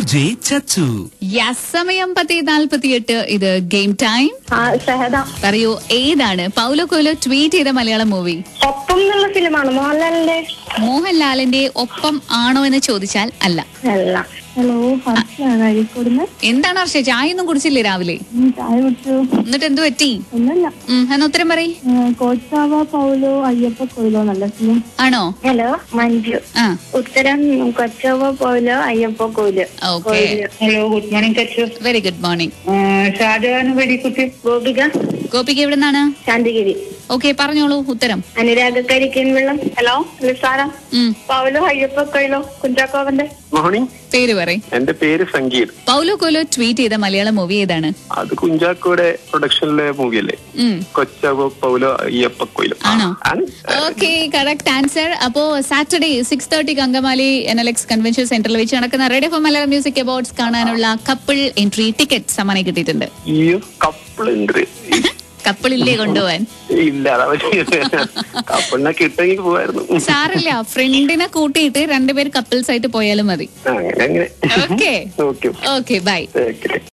J ചച്ചു yes സമയം പത്തി നാൽപ്പത്തിയെട്ട് ഇത് ഗെയിം ടൈം ആ ഷഹദ പറയൂ ഏതാണ് പൗലോ കോലോ ട്വീറ്റ് ചെയ്ത മലയാളം മൂവി ഒപ്പം എന്നുള്ള ഫിലിമാണ് മോഹൻലാലിന്റെ മോഹൻലാലിന്റെ ഒപ്പം ആണോ എന്ന് ചോദിച്ചാൽ അല്ല അല്ല ഹലോ ഹർഷയാണ് അഴീക്കോടുന്ന് എന്താണ് ഹർഷ ചായ ഒന്നും കുടിച്ചില്ലേ രാവിലെ ചായ കുടിച്ചു എന്നിട്ട് എന്ത് പറ്റി ഒന്നല്ല ഉം, എന്നാ ഉത്തരം പറയ് കോച്ചാവ പൗലോ അയ്യപ്പ കൊയിലോ നല്ല ഫിലിം ആണോ ഹലോ മഞ്ജു ആ ഉത്തരം Kochavva Paulo Ayyappa Coelho okay hello good morning Kachu very good morning Shajahan Vedikutty Gopika Gopika എവിടെ നിന്നാണ് ശാന്തിഗിരി ഓക്കെ പറഞ്ഞോളൂ ഉത്തരം അനുരാഗ കരിക്കൻ വെള്ളം ഹലോ നിസാര ഉം, പൗലോ അയ്യപ്പ കൊയിലോ കുഞ്ചാക്കോവന്റെ മോർണിംഗ് പേര് പറയ് എന്റെ പേര് സംഗീത് പൗലോ കോലോ ട്വീറ്റ് ചെയ്ത മലയാളം മൂവി ഏതാണ് അത് കുഞ്ചാക്കോയുടെ പ്രൊഡക്ഷനിലെ മൂവിയല്ലേ ഉം കൊച്ചവോ പൗലോ അയ്യപ്പ കൊയിലും ആണോ? ആണ് ഓക്കെ കറക്റ്റ് ആൻസർ അപ്പോ സാറ്റർഡേ സിക്സ് തേർട്ടിക്ക് Angamaly N L X convention സെന്ററിൽ വെച്ച് നടക്കുന്ന radio four Malayalam music awards കാണാനുള്ള കപ്പിൾ എൻട്രി ടിക്കറ്റ് സമ്മാനം കിട്ടിയിട്ടുണ്ട് ഈ കപ്പിളുണ്ട് കപ്പിളില്ലേ കൊണ്ടുപോവാൻ ഇല്ല അതാ കപ്പിളിനെ കിട്ടെങ്കിൽ പോവായിരുന്നു സാറില്ല ഫ്രണ്ടിനെ കൂട്ടിയിട്ട് രണ്ടുപേർ കപ്പിൾസ് ആയിട്ട് പോയാലും മതി അങ്ങനെ അങ്ങനെ okay okay okay bye okay